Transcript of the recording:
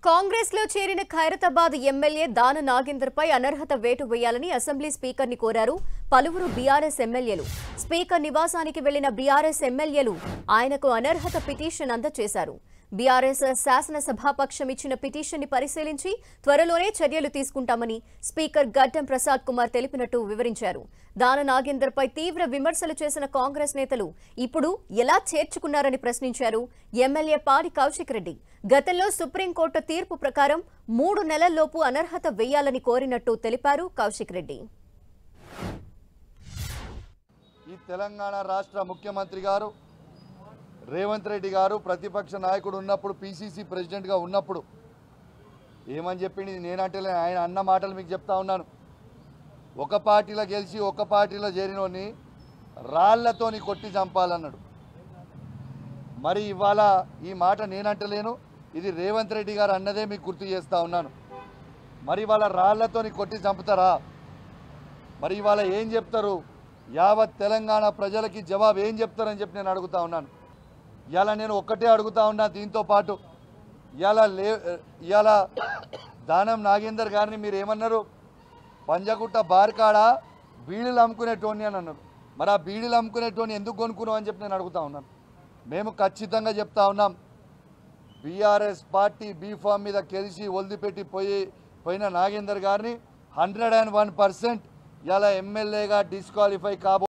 కాంగ్రెస్ లో చేరిన ఖైరతాబాద్ ఎమ్మెల్యే దాన నాగేందర్ పై అనర్హత వేటు వేయాలని అసెంబ్లీ స్పీకర్ ని కోరారు పలువురు బీఆర్ఎస్ ఎమ్మెల్యేలు స్పీకర్ నివాసానికి వెళ్లిన బీఆర్ఎస్ ఎమ్మెల్యేలు ఆయనకు అనర్హత పిటిషన్ అందజేశారు బీఆర్ఎస్ శాసనసభాపక్షం ఇచ్చిన పిటిషన్ ని పరిశీలించి త్వరలోనే చర్యలు తీసుకుంటామని స్పీకర్ గడ్డం ప్రసాద్ కుమార్ తెలిపినట్టు వివరించారు దాన నాగేందర్ పై తీవ్ర విమర్శలు చేసిన కాంగ్రెస్ నేతలు ఇప్పుడు ఎలా చేర్చుకున్నారని ప్రశ్నించారు ఎమ్మెల్యే పాడి కౌశిక్ రెడ్డి గతంలో సుప్రీంకోర్టు తీర్పు ప్రకారం మూడు నెలల్లోపు అనర్హత వేయాలని కోరినట్టు తెలిపారు కౌశిక్ రెడ్డి ఈ తెలంగాణ రాష్ట్ర ముఖ్యమంత్రి గారు రేవంత్ రెడ్డి గారు ప్రతిపక్ష నాయకుడు ఉన్నప్పుడు పిసిసి ప్రెసిడెంట్గా ఉన్నప్పుడు ఏమని చెప్పింది నేనంటే ఆయన అన్న మాటలు మీకు చెప్తా ఉన్నాను ఒక పార్టీలో గెలిచి ఒక పార్టీలో చేరినోని రాళ్లతోని కొట్టి చంపాలన్నాడు మరి ఇవాళ ఈ మాట నేనంటలేను ఇది రేవంత్ రెడ్డి గారు అన్నదే మీకు గుర్తు చేస్తా ఉన్నాను మరి ఇవాళ రాళ్లతోని కొట్టి చంపుతారా మరి ఇవాళ ఏం చెప్తారు యావత్ తెలంగాణ ప్రజలకి జవాబు ఏం చెప్తారని చెప్పి నేను అడుగుతా ఉన్నాను ఇవాళ నేను ఒక్కటే అడుగుతా ఉన్నా దీంతో పాటు ఇవాళ లే ఇవాళ దానం నాగేందర్ గారిని మీరు ఏమన్నారు పంజగుట్ట బార్కాడ బీడీలు అమ్ముకునేటోని అని అన్నారు మరి ఆ బీడీలు అమ్ముకునేటోని ఎందుకు కొనుక్కున్నావు అని చెప్పి నేను అడుగుతా ఉన్నాను మేము ఖచ్చితంగా చెప్తా ఉన్నాం బీఆర్ఎస్ పార్టీ బీఫామ్ మీద గెలిచి వదిలిపెట్టి పోయి పోయిన నాగేందర్ గారిని హండ్రెడ్ అండ్ వన్ పర్సెంట్ ఇలా ఎమ్మెల్యేగా డిస్క్వాలిఫై కాబో